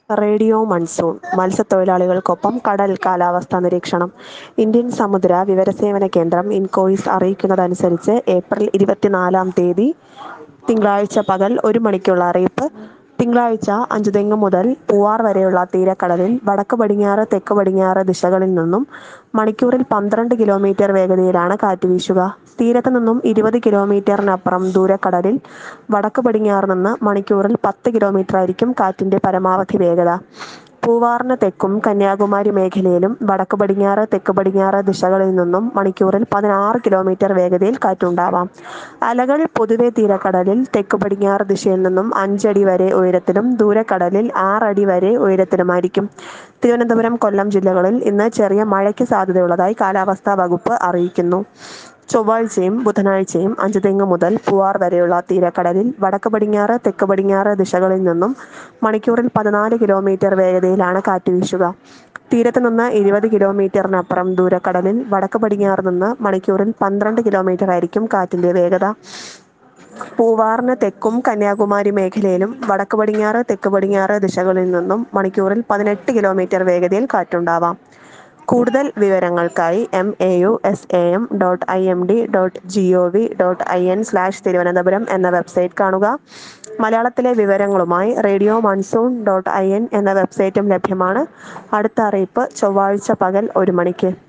radio monsoon മത്സ്യത്തൊഴിലാളികൾക്കൊപ്പം കടൽ കാലാവസ്ഥാ നിരീക്ഷണം ഇന്ത്യൻ സമുദ്ര വിവരസേവന കേന്ദ്രം ഇൻകോയിസ് അറിയിക്കുന്നതനുസരിച്ച് ഏപ്രിൽ ഇരുപത്തിനാലാം തീയതി തിങ്കളാഴ്ച പകൽ ഒരു മണിക്കുള്ള അറിയിപ്പ് തിങ്കളാഴ്ച അഞ്ചുതെങ്ങ് മുതൽ പൂവാർ വരെയുള്ള തീരക്കടലിൽ വടക്ക് പടിഞ്ഞാറ് തെക്ക് പടിഞ്ഞാറ് ദിശകളിൽ നിന്നും മണിക്കൂറിൽ പന്ത്രണ്ട് കിലോമീറ്റർ വേഗതയിലാണ് കാറ്റ് വീശുക തീരത്ത് നിന്നും ഇരുപത് കിലോമീറ്ററിനപ്പുറം ദൂരക്കടലിൽ വടക്ക് പടിഞ്ഞാറ് നിന്ന് മണിക്കൂറിൽ പത്ത് കിലോമീറ്റർ ആയിരിക്കും കാറ്റിന്റെ പരമാവധി വേഗത പൂവാറിന് തെക്കും കന്യാകുമാരി മേഖലയിലും വടക്ക് പടിഞ്ഞാറ് തെക്ക് പടിഞ്ഞാറ് ദിശകളിൽ നിന്നും മണിക്കൂറിൽ പതിനാറ് കിലോമീറ്റർ വേഗതയിൽ കാറ്റുണ്ടാവാം അലകൾ പൊതുവെ തീരക്കടലിൽ തെക്ക് പടിഞ്ഞാറ് ദിശയിൽ നിന്നും അഞ്ചടി വരെ ഉയരത്തിലും ദൂരക്കടലിൽ ആറടി വരെ ഉയരത്തിലുമായിരിക്കും തിരുവനന്തപുരം കൊല്ലം ജില്ലകളിൽ ഇന്ന് ചെറിയ മഴയ്ക്ക് സാധ്യതയുള്ളതായി കാലാവസ്ഥാ വകുപ്പ് അറിയിക്കുന്നു ചൊവ്വാഴ്ചയും ബുധനാഴ്ചയും അഞ്ചുതെങ്ങ് മുതൽ പൂവാർ വരെയുള്ള തീരക്കടലിൽ വടക്ക് പടിഞ്ഞാറ് തെക്ക് പടിഞ്ഞാറ് ദിശകളിൽ നിന്നും മണിക്കൂറിൽ പതിനാല് കിലോമീറ്റർ വേഗതയിലാണ് കാറ്റ് വീശുക തീരത്ത് നിന്ന് ഇരുപത് കിലോമീറ്ററിനപ്പുറം ദൂരക്കടലിൽ വടക്ക് പടിഞ്ഞാറ് നിന്ന് മണിക്കൂറിൽ പന്ത്രണ്ട് കിലോമീറ്റർ ആയിരിക്കും കാറ്റിന്റെ വേഗത പൂവാറിന് തെക്കും കന്യാകുമാരി മേഖലയിലും വടക്ക് പടിഞ്ഞാറ് തെക്ക് പടിഞ്ഞാറ് ദിശകളിൽ നിന്നും മണിക്കൂറിൽ പതിനെട്ട് കിലോമീറ്റർ വേഗതയിൽ കാറ്റുണ്ടാവാം കൂടുതൽ വിവരങ്ങൾക്കായി M A U S A M dot I M D dot G O V dot I N slash Thiruvananthapuram എന്ന വെബ്സൈറ്റ് കാണുക മലയാളത്തിലെ വിവരങ്ങളുമായി radio monsoon dot I N എന്ന വെബ്സൈറ്റും ലഭ്യമാണ് അടുത്ത അറിയിപ്പ് ചൊവ്വാഴ്ച പകൽ ഒരു മണിക്ക്